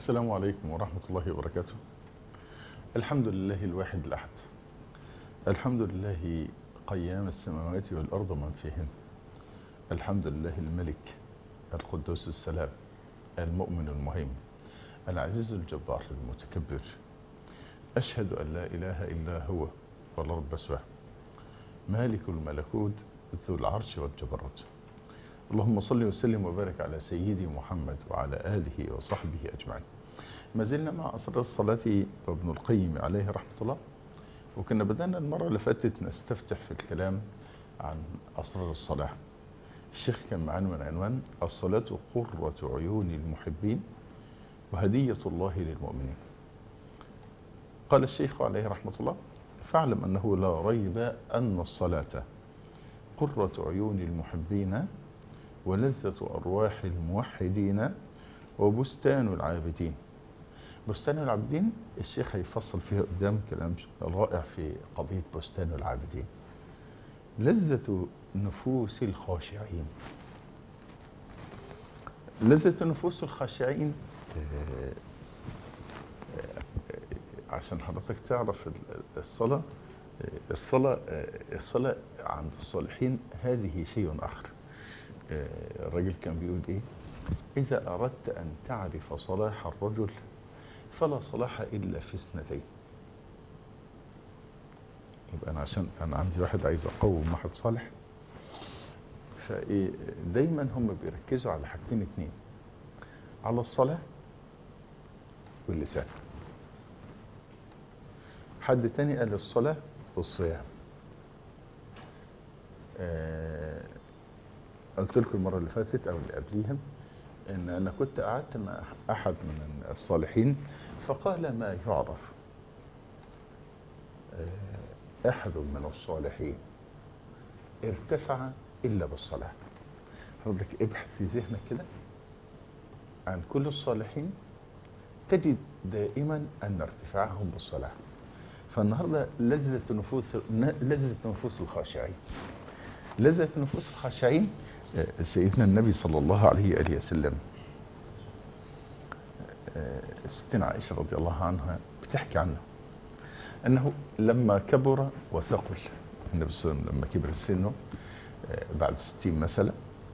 السلام عليكم ورحمة الله وبركاته الحمد لله الواحد الأحد الحمد لله قيام السماوات والأرض من فيهن الحمد لله الملك القدوس السلام المؤمن المهيمن العزيز الجبار المتكبر أشهد أن لا إله إلا هو ولا رب سواه مالك الملكوت ذو العرش والجبروت اللهم صل وسلم وبارك على سيدي محمد وعلى آله وصحبه أجمعين ما زلنا مع أسرار الصلاة وابن القيم عليه رحمة الله وكنا بدأنا المرة اللي فاتت نستفتح في الكلام عن أسرار الصلاة الشيخ كان معانا من عنوان الصلاة قرة عيون المحبين وهدية الله للمؤمنين قال الشيخ عليه رحمة الله فاعلم أنه لا ريب أن الصلاة قرة عيون المحبين ولذة أرواح الموحدين وبستان العابدين بستان العابدين الشيخ هيفصل فيها قدام كلام رائع في قضية بستان العابدين لذة نفوس الخاشعين لذة نفوس الخاشعين عشان حضرتك تعرف الصلاة الصلاة الصلاة عند الصالحين هذه شيء آخر الراجل كان بيقول ايه اذا اردت ان تعرف صلاح الرجل فلا صلاح الا في اثنتين يبقى انا عشان انا عندي واحد عايز اقوم واحد صالح فايه دايما هم بيركزوا على حاجتين اتنين على الصلاة واللسان حد تاني قال الصلاة والصيام آه قلت لكم المرة اللي فاتت أو اللي قبليها إن أنا كنت قعدت مع أحد من الصالحين فقال ما يعرف أحد من الصالحين ارتفع إلا بالصلاة حضرتك ابحث في ذهنك كده عن كل الصالحين تجد دائما أن ارتفاعهم بالصلاة فالنهاردة لذة نفوس لذة نفوس الخاشعين لذة نفوس الخاشعين سيدنا النبي صلى الله عليه وآله وسلم ستنا عائشة رضي الله عنها بتحكي عنه أنه لما كبر وثقل النبي صلى الله عليه وسلم لما كبر سنه بعد ستين مثلا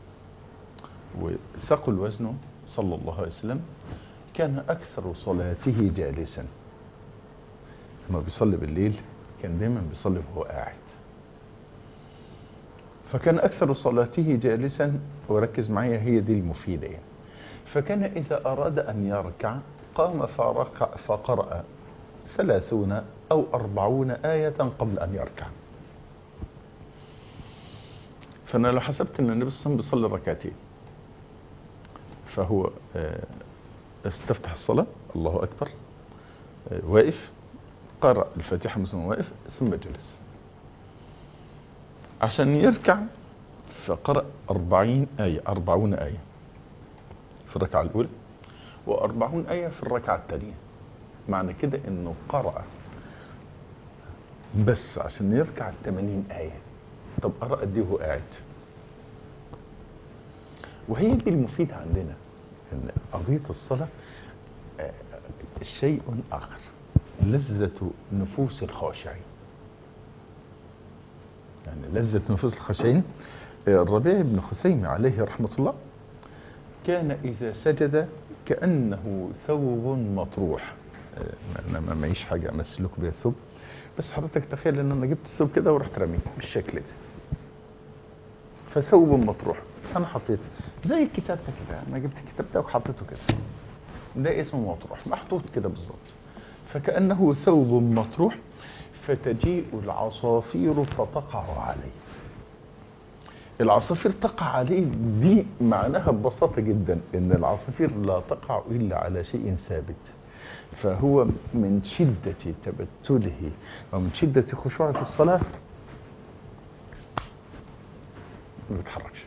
وثقل وزنه صلى الله عليه وسلم كان أكثر صلاته جالسا لما بيصلي بالليل كان دايما بيصلي وهو قاعد فكان أكثر صلاته جالسا وركز معي هي دي المفيدة يعني فكان إذا أراد أن يركع قام فركع فقرأ ثلاثون أو أربعون آية قبل أن يركع فأنا لو حسبت أن النبي صلى الله عليه وسلم بيصلي ركعتين فهو استفتح الصلاة الله أكبر واقف قرأ الفاتحة مثلا واقف ثم جلس عشان يركع فقرأ أربعين آية أربعون آية في الركعة الأولى وأربعون آية في الركعة الثانية معنى كده إنه قرأ بس عشان يركع الثمانين آية طب قرأ قد إيه وهو قاعد وهي دي المفيد عندنا إن قضية الصلاة شيء آخر لذة نفوس الخاشعين يعني لذة نفوس الخاشعين الربيع بن خثيم عليه رحمة الله كان إذا سجد كأنه ثوب مطروح أنا ما معيش حاجة أمثلك بيها ثوب بس حضرتك تخيل إن أنا جبت الثوب كده ورحت رميه بالشكل ده فثوب مطروح أنا حطيته زي الكتاب ده كده أنا جبت الكتاب ده وحطيته كده ده اسمه مطروح محطوط كده بالظبط فكأنه ثوب مطروح فتجيء العصافير فتقع عليه العصافير تقع عليه دي معناها ببساطة جدا ان العصافير لا تقع الا على شيء ثابت فهو من شدة تبتله ومن شدة خشوعه في الصلاة ما بيتحركش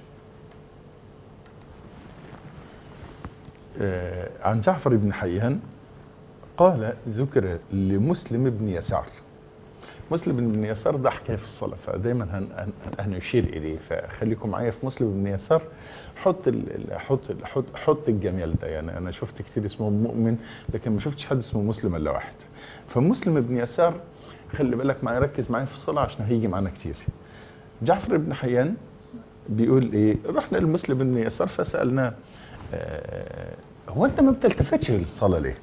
عن جعفر بن حيان قال ذكر لمسلم بن يسار مسلم بن يسار ده حكايه في الصلاه فدايما هن هن هنشير اليه فخليكم معايا في مسلم بن يسار حط ال ال- حط ال- حط حط الجمال ده يعني انا شفت كتير اسمهم مؤمن لكن ما شفتش حد اسمه مسلم الا واحد فمسلم بن يسار خلي بالك معايا ركز معايا في الصلاه عشان هيجي معانا كتير جعفر بن حيان بيقول ايه رحنا لمسلم بن يسار فسالناه آه، هو انت ما بتلتفتش للصلاه ليه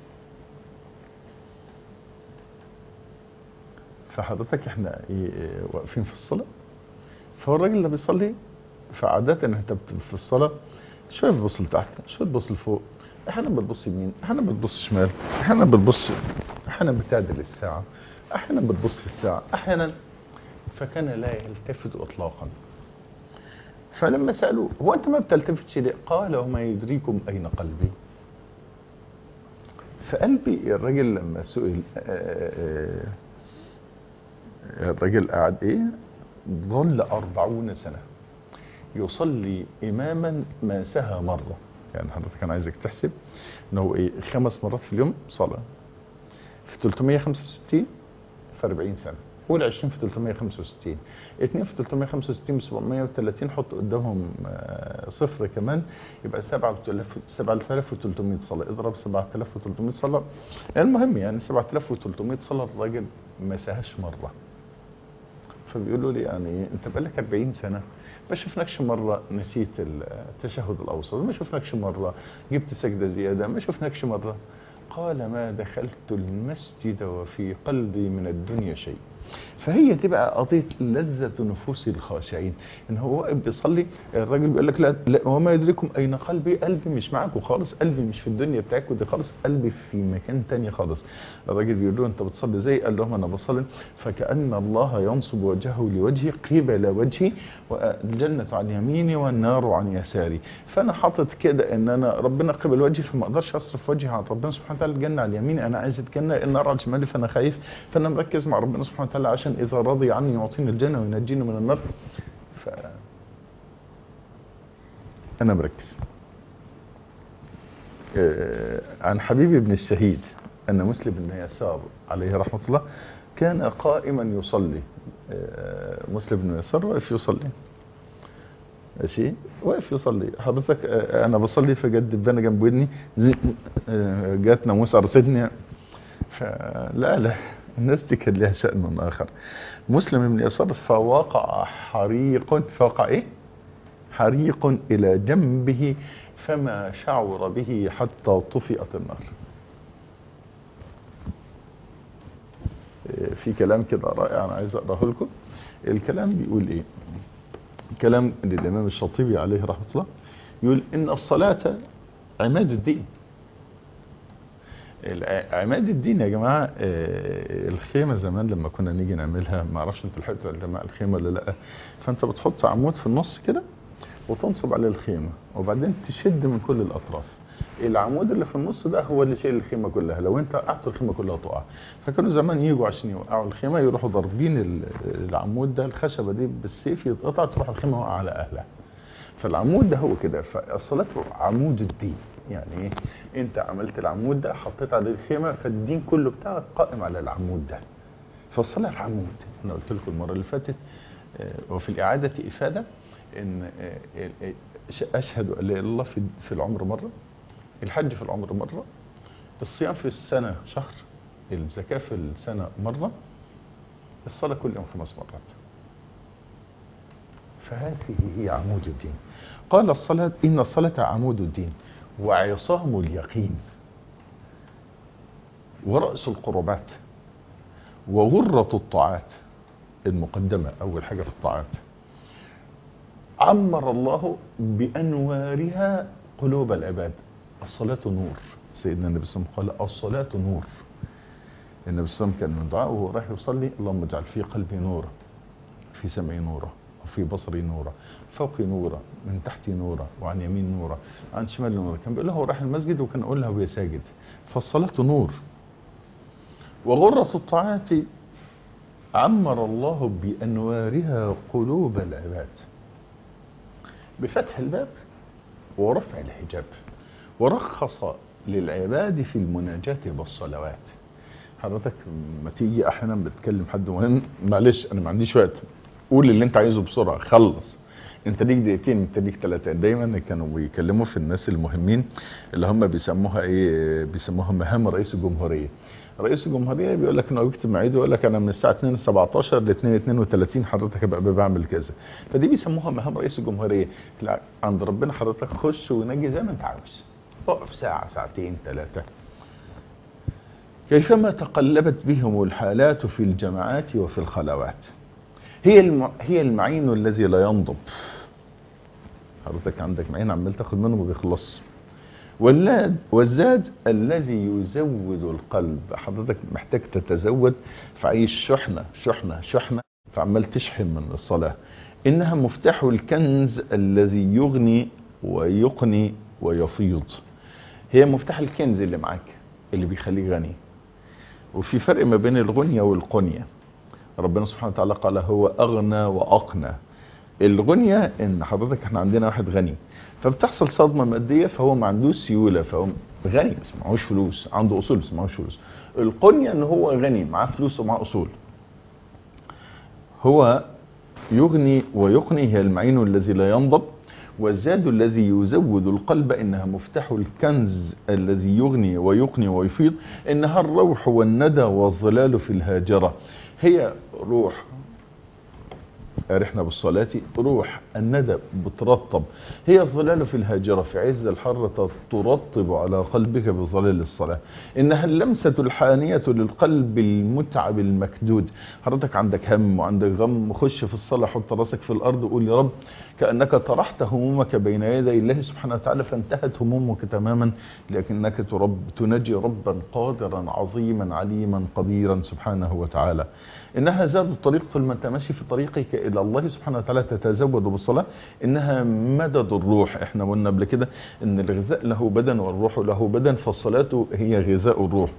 فحضرتك احنا ايه إيه واقفين في الصلاه فهو الراجل اللي بيصلي فعادة انت بت- في الصلاة شوية بتبص لتحت شوية بتبص لفوق احيانا بتبص يمين احيانا بتبص شمال احيانا بتبص احيانا بتعدل الساعة احيانا بتبص في الساعة احيانا فكان لا يلتفت اطلاقا فلما سألوه هو انت ما بتلتفتش ليه قال وما يدريكم اين قلبي فقلبي الراجل لما سئل آه، آه، آه، الراجل قعد ايه ظل أربعون سنة يصلي إماما ما سهى مرة يعني حضرتك أنا عايزك تحسب إنه إيه خمس مرات في اليوم صلاة في 365 في 40 سنة قول 20 في 365 2 في 365 ب 730 حط قدامهم آه، صفر كمان يبقى 7000 7300 صلاة اضرب 7300 صلاة المهم يعني 7300 صلاة الراجل ما سهاش مرة فبيقولوا لي يعني انت بقالك 40 سنه ما شفناكش مره نسيت التشهد الاوسط ما شفناكش مره جبت سجده زياده ما شفناكش مره قال ما دخلت المسجد وفي قلبي من الدنيا شيء فهي تبقى قضيه لذه نفوس الخاشعين ان هو واقف بيصلي الراجل بيقول لك لا, لا وما يدريكم اين قلبي قلبي مش معاكم خالص قلبي مش في الدنيا بتاعتكم دي خالص قلبي في مكان تاني خالص الراجل بيقول له انت بتصلي زي قال لهم انا بصلي فكأن الله ينصب وجهه لوجهي قبل وجهي والجنة عن يميني والنار عن يساري فانا حاطط كده ان انا ربنا قبل وجهي فما اقدرش اصرف وجهي عن ربنا سبحانه وتعالى الجنة على يميني انا عايز الجنة النار على شمالي فانا خايف فانا مركز مع ربنا سبحانه وتعالى عشان اذا رضي عني يعطيني الجنة وينجيني من النار ف انا مركز آه، عن حبيبي بن الشهيد أن مسلم بن يسار عليه رحمة الله كان قائما يصلي آه، مسلم بن يسار واقف يصلي ماشي واقف يصلي حضرتك آه، انا بصلي فجت دبانه جنب ودني زي- آه، جت ناموسه قرصتني فلا لا الناس دي كان لها شأن آخر مسلم بن يسار فوقع حريق فوقع إيه؟ حريق إلى جنبه فما شعر به حتى طفئت النار إيه، في كلام كده رائع أنا عايز أقرأه لكم الكلام بيقول إيه كلام للإمام الشاطبي عليه رحمة الله يقول إن الصلاة عماد الدين الع- عماد الدين يا جماعة آه، الخيمة زمان لما كنا نيجي نعملها ما اعرفش انتوا لحقتوا يا جماعة الخيمة ولا لا فانت بتحط عمود في النص كده وتنصب عليه الخيمة وبعدين تشد من كل الأطراف العمود اللي في النص ده هو اللي شايل الخيمة كلها لو انت وقعت الخيمة كلها تقع فكانوا زمان يجوا عشان يوقعوا الخيمة يروحوا ضاربين ال- العمود ده الخشبة دي بالسيف يتقطع تروح الخيمة واقعة على أهلها فالعمود ده هو كده فالصلاة عمود الدين يعني ايه انت عملت العمود ده حطيت عليه الخيمة فالدين كله بتاعك قائم على العمود ده فالصلاة العمود انا قلت لكم المرة اللي فاتت آه، وفي الإعادة إفادة ان آه، آه، ش- أشهد أن لا إله إلا الله في في العمر مرة الحج في العمر مرة الصيام في السنة شهر الزكاة في السنة مرة الصلاة كل يوم خمس مرات فهذه هي عمود الدين قال الصلاة إن الصلاة عمود الدين وعصام اليقين ورأس القربات وغرة الطاعات المقدمة أول حاجة في الطاعات عمر الله بأنوارها قلوب العباد الصلاة نور سيدنا النبي صلى الله عليه وسلم قال الصلاة نور النبي صلى الله عليه وسلم كان من دعائه وهو رايح يصلي اللهم اجعل في قلبي نورا في سمعي نورا وفي بصري نورا فوقي نورا من تحتي نورا وعن يمين نورا عن شمال نورا كان بيقول له هو رايح المسجد وكان يقول له وهو ساجد فالصلاة نور وغرة الطاعات عمر الله بأنوارها قلوب العباد بفتح الباب ورفع الحجاب ورخص للعباد في المناجاة والصلوات حضرتك ما تيجي احيانا بتكلم حد مهم معلش انا ما عنديش وقت قول اللي انت عايزه بسرعه خلص انت ليك دقيقتين انت ليك ثلاثه دايما كانوا بيكلموا في الناس المهمين اللي هم بيسموها ايه بيسموها مهام رئيس الجمهوريه رئيس الجمهوريه بيقول لك انه يكتب مواعيده يقول لك انا من الساعه 2 17 ل 2 32 حضرتك ابقى بعمل كذا فدي بيسموها مهام رئيس الجمهوريه لا عند ربنا حضرتك خش ونجي زي ما انت عاوز اقف ساعه ساعتين ثلاثه كيفما تقلبت بهم الحالات في الجماعات وفي الخلوات هي الم... هي المعين الذي لا ينضب حضرتك عندك معين عمال تاخد منه ما بيخلصش واللاد والزاد الذي يزود القلب حضرتك محتاج تتزود فعايز شحنة شحنة شحنة فعمال تشحن من الصلاة إنها مفتاح الكنز الذي يغني ويقني ويفيض هي مفتاح الكنز اللي معاك اللي بيخليك غني وفي فرق ما بين الغنية والقنية ربنا سبحانه وتعالى قال هو أغنى وأقنى الغنية ان حضرتك احنا عندنا واحد غني فبتحصل صدمة مادية فهو ما عندوش سيولة فهو غني بس معهوش فلوس عنده اصول بس معهوش فلوس القنية ان هو غني معاه فلوس ومعاه اصول هو يغني ويقني هي المعين الذي لا ينضب والزاد الذي يزود القلب انها مفتاح الكنز الذي يغني ويقني ويفيض انها الروح والندى والظلال في الهاجرة هي روح أرحنا بالصلاة روح الندى بترطب هي الظلال في الهاجرة في عز الحر ترطب على قلبك بظلال الصلاة إنها اللمسة الحانية للقلب المتعب المكدود حضرتك عندك هم وعندك غم خش في الصلاة حط راسك في الأرض وقول يا رب كأنك طرحت همومك بين يدي الله سبحانه وتعالى فانتهت همومك تماما لكنك ترب تنجي ربا قادرا عظيما عليما قديرا سبحانه وتعالى إنها زاد الطريق طول ما أنت ماشي في طريقك إلى الله سبحانه وتعالى تتزود بالصلاة إنها مدد الروح إحنا قلنا قبل كده إن الغذاء له بدن والروح له بدن فالصلاة هي غذاء الروح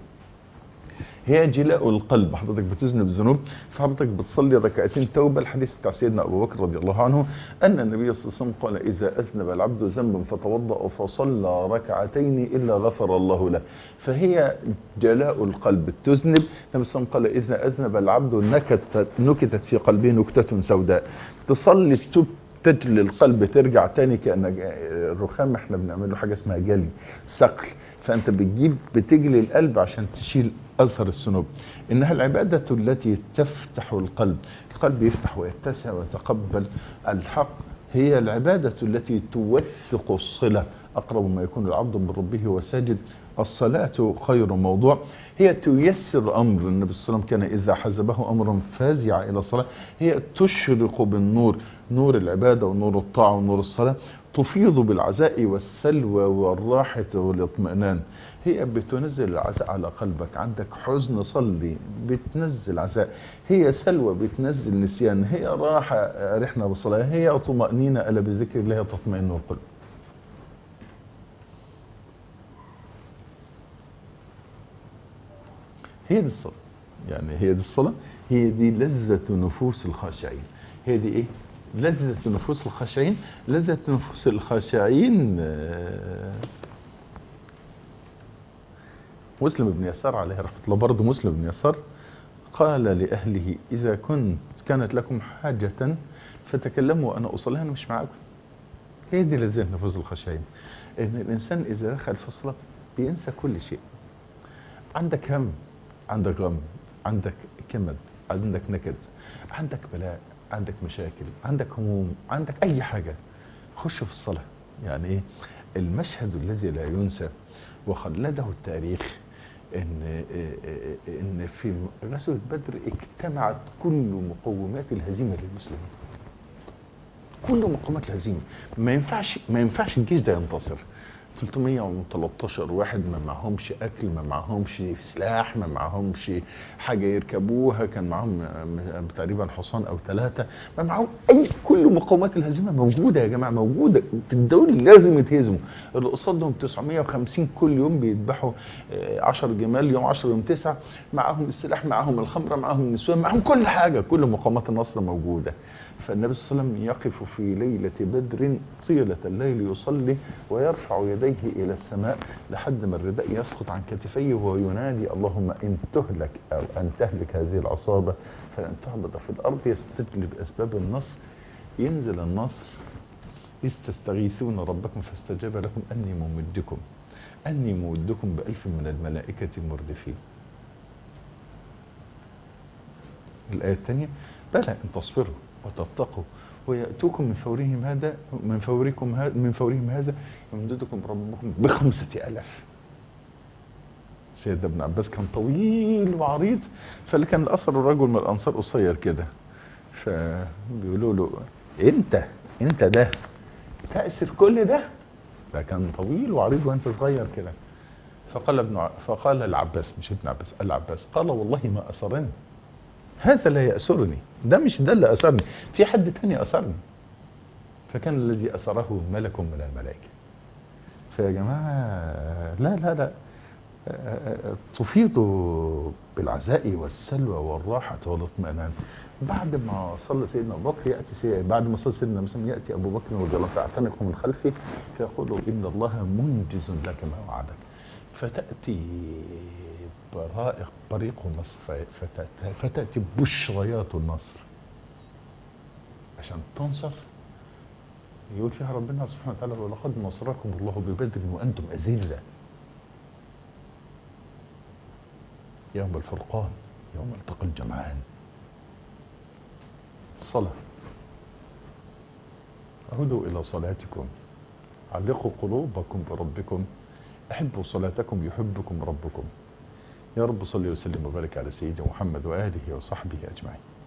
هي جلاء القلب حضرتك بتذنب ذنوب فحضرتك بتصلي ركعتين توبة الحديث بتاع سيدنا أبو بكر رضي الله عنه أن النبي صلى الله عليه وسلم قال إذا أذنب العبد ذنبا فتوضأ فصلى ركعتين إلا غفر الله له فهي جلاء القلب تذنب النبي صلى الله عليه وسلم قال إذا أذنب العبد نكتت, نكتت في قلبه نكتة سوداء تصلي التوب تجلي القلب ترجع تاني كأن الرخام احنا بنعمل له حاجة اسمها جلي ثقل فانت بتجيب بتجلي القلب عشان تشيل اثر الذنوب انها العبادة التي تفتح القلب القلب يفتح ويتسع ويتقبل الحق هي العبادة التي توثق الصلة أقرب ما يكون العبد من ربه وساجد الصلاة خير موضوع هي تيسر أمر النبي صلى الله عليه وسلم كان إذا حزبه أمر فازع إلى الصلاة هي تشرق بالنور نور العبادة ونور الطاعة ونور الصلاة تفيض بالعزاء والسلوى والراحة والاطمئنان هي بتنزل العزاء على قلبك عندك حزن صلي بتنزل عزاء هي سلوى بتنزل نسيان هي راحة رحنا بالصلاة هي طمأنينة ألا بذكر الله تطمئن القلب هي دي الصلاة يعني هي دي الصلاة هي دي لذة نفوس الخاشعين هي دي ايه لذة نفوس الخاشعين لذة نفوس الخاشعين مسلم بن يسار عليه رحمة الله برضه مسلم بن يسار قال لأهله إذا كنت كانت لكم حاجة فتكلموا وأنا أصلي أنا مش معاكم هي دي لذة نفوس الخاشعين إن الإنسان إذا دخل في الصلاة بينسى كل شيء عندك هم عندك غم عندك كمد عندك نكد عندك بلاء عندك مشاكل عندك هموم عندك اي حاجة خش في الصلاة يعني ايه المشهد الذي لا ينسى وخلده التاريخ ان ان في غزوة بدر اجتمعت كل مقومات الهزيمة للمسلمين كل مقومات الهزيمة ما ينفعش ما ينفعش الجيش ده ينتصر 313 واحد ما معهمش اكل ما معهمش سلاح ما معهمش حاجه يركبوها كان معهم تقريبا حصان او ثلاثه ما معهم اي كل مقومات الهزيمه موجوده يا جماعه موجوده الدول لازم يتهزموا اللي قصادهم 950 كل يوم بيذبحوا 10 جمال يوم 10 يوم 9 معاهم السلاح معاهم الخمره معاهم النسوان معاهم كل حاجه كل مقومات النصر موجوده فالنبي صلى الله عليه وسلم يقف في ليلة بدر طيلة الليل يصلي ويرفع يديه يديه إلى السماء لحد ما الرداء يسقط عن كتفيه وهو ينادي اللهم إن تهلك أو أن تهلك هذه العصابة فلن تهبط في الأرض يستجلب أسباب النصر ينزل النصر إذ تستغيثون ربكم فاستجاب لكم أني ممدكم أني ممدكم بألف من الملائكة المردفين الآية الثانية بلى إن تصبروا وتتقوا ويأتوكم من فورهم هذا من فوركم هذا من فورهم هذا يمددكم ربكم بخمسة ألاف سيدنا ابن عباس كان طويل وعريض فاللي كان الأثر الرجل من الأنصار قصير كده فبيقولوا له أنت أنت ده تأسر كل ده ده كان طويل وعريض وأنت صغير كده فقال ابن ع... فقال العباس مش ابن عباس العباس قال والله ما أسرني هذا لا يأسرني ده مش ده اللي أسرني في حد تاني أسرني فكان الذي أسره ملك من الملائكة فيا جماعة لا لا لا تفيض بالعزاء والسلوى والراحة والاطمئنان بعد ما صلى سيدنا ابو بكر ياتي سيدنا بعد ما صلى سيدنا مسلم ياتي ابو بكر رضي الله فاعتنقه من خلفه فيقول ان الله منجز لك ما وعدك فتاتي برائق بريق النصر فتاتي, فتأتي بشريات النصر عشان تنصر يقول فيها ربنا سبحانه وتعالى ولقد نصركم الله ببدر وانتم اذله يوم الفرقان يوم التقى الجمعان الصلاة عودوا إلى صلاتكم علقوا قلوبكم بربكم أحبوا صلاتكم يحبكم ربكم يا رب صل وسلم وبارك على سيدنا محمد وآله وصحبه أجمعين